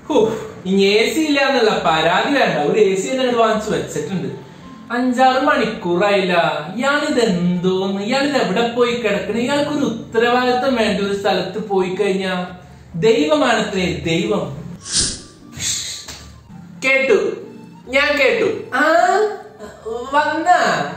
ഹോ, ഇനി A C ഇല്ല എന്നുള്ള പരാതി വേണ്ട ഒരു എ സി തന്നെ വാങ്ങിച്ചു വെച്ചിട്ടുണ്ട് അഞ്ചാറ് മണിക്കൂറായില്ല ഇയാളിത് എന്തോന്ന് ഇയാളിത് എവിടെ പോയി കിടക്കണ ഇയാൾക്കൊരു ഉത്തരവാദിത്തം വേണ്ട ഒരു സ്ഥലത്ത് പോയി കഴിഞ്ഞാ ദൈവമാണത്രേ ദൈവം കേട്ടു ഞാൻ കേട്ടു ആ വന്ന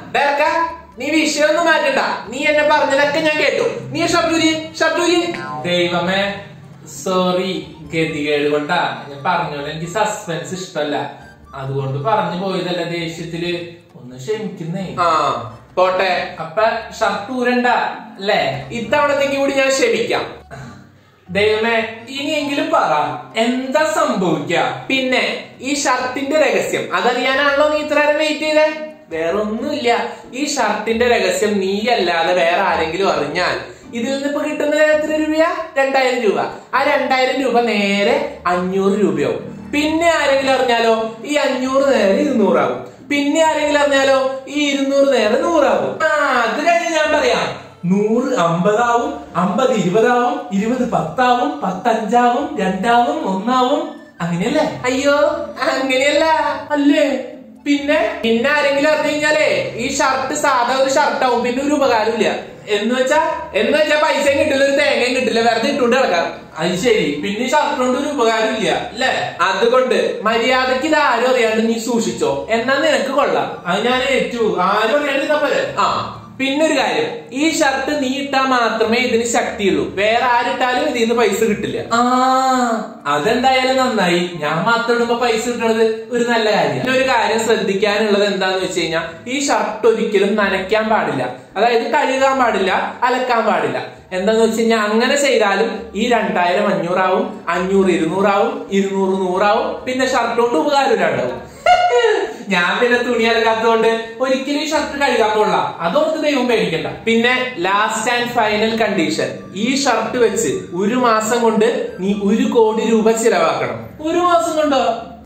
നീ വിഷയമൊന്നും മാറ്റണ്ട നീ എന്നെ പറഞ്ഞതൊക്കെ ഞാൻ കേട്ടു നീ ഷർട്ടൂരി ഷർട്ടൂരി ദൈവമേ സോറി ഗതികേട് കൊണ്ടാ ഞാൻ പറഞ്ഞോളൂ എനിക്ക് സസ്പെൻസ് ഇഷ്ടമല്ല അതുകൊണ്ട് പറഞ്ഞു പോയതല്ല ദേഷ്യത്തില് ഒന്ന് ക്ഷമിക്കുന്നേ ആ പോട്ടെ അപ്പൊ ഷർട്ട് ഊരണ്ട അല്ലേ ഇത്തവണത്തേക്ക് കൂടി ഞാൻ ക്ഷമിക്കാം ദൈവമേ ഇനിയെങ്കിലും പറ എന്താ സംഭവിക്ക പിന്നെ ഈ ഷർട്ടിന്റെ രഹസ്യം അതറിയാനാണല്ലോ നീ ഇത്ര നേരം വെയിറ്റ് ചെയ്തേ വേറൊന്നുമില്ല ഈ ഷർട്ടിന്റെ രഹസ്യം നീയല്ലാതെ വേറെ ആരെങ്കിലും അറിഞ്ഞാൽ ഇതിൽ നിന്ന് ഇപ്പൊ കിട്ടുന്നത് എത്ര രൂപയാ രണ്ടായിരം രൂപ ആ രണ്ടായിരം രൂപ നേരെ അഞ്ഞൂറ് രൂപയാവും പിന്നെ ആരെങ്കിലും അറിഞ്ഞാലോ ഈ അഞ്ഞൂറ് നേരെ ഇരുന്നൂറാവും പിന്നെ ആരെങ്കിലും അറിഞ്ഞാലോ ഈ ഇരുന്നൂറ് നേരെ നൂറാവും ആ അത് കഴിഞ്ഞ് ഞാൻ പറയാം നൂറ് അമ്പതാവും അമ്പത് ഇരുപതാവും ഇരുപത് പത്താവും പത്തഞ്ചാവും രണ്ടാവും ഒന്നാവും അങ്ങനെയല്ലേ അയ്യോ അങ്ങനെയല്ല അല്ലേ പിന്നെ പിന്നെ ആരെങ്കിലും അറിഞ്ഞു കഴിഞ്ഞാലേ ഈ ഷർട്ട് സാധാ ഒരു ഷർട്ടാവും പിന്നെ ഒരു ഉപകാരമില്ല എന്ന് വെച്ചാ എന്ന് വെച്ചാ പൈസയും കിട്ടില്ല ഒരു തേങ്ങയും കിട്ടില്ല വെറുതെ ഇട്ടുകൊണ്ട് കിടക്കാം അത് ശരി പിന്നെ ഷർട്ട് കൊണ്ട് ഒരു ഉപകാരം ഇല്ല അല്ലേ അതുകൊണ്ട് മര്യാദക്ക് ഇത് ആരും അറിയാണ്ട് നീ സൂക്ഷിച്ചോ എന്നാ നിനക്ക് കൊള്ളാം അത് ഞാൻ ഏറ്റു ആരും അറിയാണ്ടിരുന്നാ പോലെ ആ പിന്നൊരു കാര്യം ഈ ഷർട്ട് നീ ഇട്ടാ മാത്രമേ ഇതിന് ശക്തിയുള്ളൂ വേറെ ആരിട്ടാലും ഇതിൽ നിന്ന് പൈസ കിട്ടില്ല ആ അതെന്തായാലും നന്നായി ഞാൻ മാത്രം ഇടുമ്പോ പൈസ കിട്ടണത് ഒരു നല്ല കാര്യം പിന്നെ ഒരു കാര്യം ശ്രദ്ധിക്കാനുള്ളത് എന്താന്ന് വെച്ച് കഴിഞ്ഞാൽ ഈ ഷർട്ട് ഒരിക്കലും നനയ്ക്കാൻ പാടില്ല അതായത് കഴുകാൻ പാടില്ല അലക്കാൻ പാടില്ല എന്താന്ന് വെച്ച് കഴിഞ്ഞാൽ അങ്ങനെ ചെയ്താലും ഈ രണ്ടായിരം അഞ്ഞൂറാവും അഞ്ഞൂറ് ഇരുന്നൂറാവും ഇരുന്നൂറ് നൂറാവും പിന്നെ ഷർട്ട് കൊണ്ട് ഉപകാരമില്ലാണ്ടാവും ഞാൻ പിന്നെ തുണി അലക്കാത്തതുകൊണ്ട് ഒരിക്കലും ഈ ഷർട്ട് കഴുകാൻ കൊള്ളാം അതൊന്നും ദൈവം പേടിക്കണ്ട പിന്നെ ലാസ്റ്റ് ആൻഡ് ഫൈനൽ കണ്ടീഷൻ ഈ ഷർട്ട് വെച്ച് ഒരു മാസം കൊണ്ട് നീ ഒരു കോടി രൂപ ചിലവാക്കണം ഒരു മാസം കൊണ്ടോ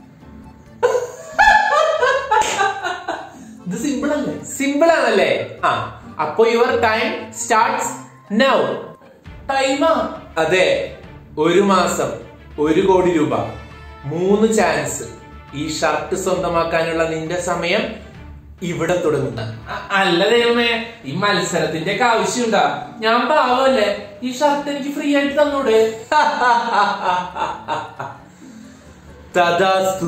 ഇത് സിമ്പിൾ അല്ലേ സിമ്പിൾ ആണല്ലേ ആ അപ്പൊ യുവർ ടൈം സ്റ്റാർട്ട്സ് നൗ ടൈമാ അതെ ഒരു മാസം ഒരു കോടി രൂപ മൂന്ന് ചാൻസ് ഈ ഷർട്ട് സ്വന്തമാക്കാനുള്ള നിന്റെ സമയം ഇവിടെ തുടങ്ങുന്ന അ- അല്ല ദൈവമേ ഈ മത്സരത്തിന്റെ ഒക്കെ ആവശ്യമുണ്ടാ ഞാൻ പാവല്ലേ ഈ ഷർട്ട് എനിക്ക് ഫ്രീ ആയിട്ട് തന്നൂടെ തഥാസ്തു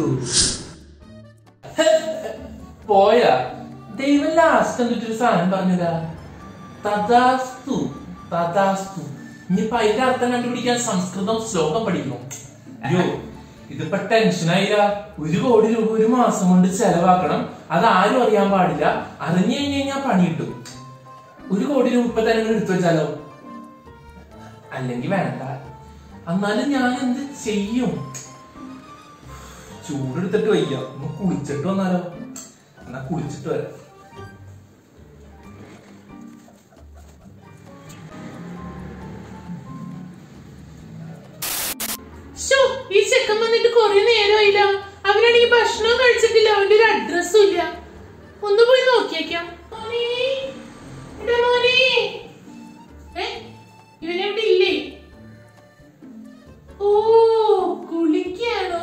പോയാ ദൈവം ലാസ്റ്റ് എന്നിട്ടൊരു സാധനം പറഞ്ഞതാ തഥാസ്തു തഥാസ്തു ഇനിയിപ്പൊ അതിന്റെ അർത്ഥം കണ്ടുപിടിക്കാൻ സംസ്കൃതം ശ്ലോകം പഠിക്കണം അയ്യോ ഇതിപ്പോ ടെൻഷനായില്ല ഒരു കോടി രൂപ ഒരു മാസം കൊണ്ട് ചെലവാക്കണം അത് ആരും അറിയാൻ പാടില്ല അറിഞ്ഞു കഴിഞ്ഞു കഴിഞ്ഞാൽ പണി കിട്ടും ഒരു കോടി രൂപ ഇപ്പൊ തന്നെ ഇങ്ങട് എടുത്തു വെച്ചാലോ അല്ലെങ്കിൽ വേണ്ട എന്നാലും ഞാൻ എന്ത് ചെയ്യും ചൂടെടുത്തിട്ട് വയ്യ ഒന്ന് കുളിച്ചിട്ട് വന്നാലോ എന്നാ കുളിച്ചിട്ട് വരാം ശോ, ഈ ചെക്കൻ വന്നിട്ട് കൊറേ നേരമായില്ല അവനാണെങ്കിൽ ഭക്ഷണം കഴിച്ചിട്ടില്ല അവന്റെ ഒരു അഡ്രസ്സും ഇല്ല ഒന്ന് പോയി നോക്കിയേക്കാം മോനെ, എടാ മോനെ. ഏ, ഇവനെവിടെ ഇല്ലേ ഓ കുളിക്കാണോ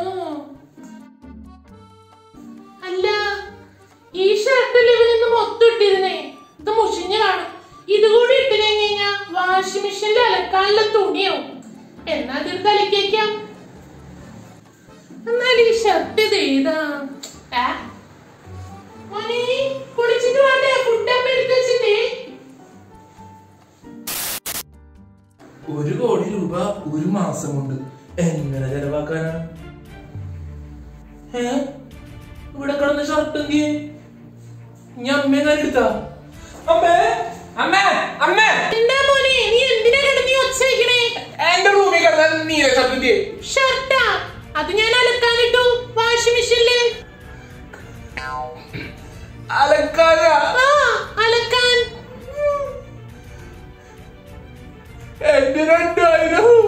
അല്ല ഈ ഷർട്ടിൽ ഇവനിന്ന് മൊത്തം ഇട്ടിരുന്നേ ഇത് മുഷിഞ്ഞ കാണും ഇത് കൂടി ഇട്ട് കഴിഞ്ഞ് കഴിഞ്ഞാ വാഷിംഗ് മെഷീനിൽ അലക്കാനുള്ള തുണിയാവും എന്നാ തീർത്ത് അലക്കിയേക്കാം എന്നാൽ ഈ ഷർട്ട് ഇത് ഏതാ ആ? മോനെ, കുളിച്ചിട്ട് വേണ്ടേ ഫുഡ് അമ്മ എടുത്ത് വെച്ചിട്ടേ ഒരു കോടി രൂപ ഒരു മാസം കൊണ്ട് എങ്ങനെ ചെലവാക്കാനാ ഏ ഇവിടെ കിടന്ന ഷർട്ട് എന്തിയെ ഞാൻ അമ്മേനെ എടുത്താ അമ്മേ അമ്മേ അമ്മേ എന്താ മോനെ നീ എന്തിനാ കിടന്ന് ഈ ഒച്ച വെക്കണേ എന്റെ റൂമിൽ കിടന്നാൽ നീല ഷർട്ട് ഷർട്ടാ അത് ഞാൻ അലക്കാനിട്ടു വാഷിംഗ് മെഷീനില് അലക്കാനാ ആ അലക്കാൻ എന്റെ രണ്ടായിരം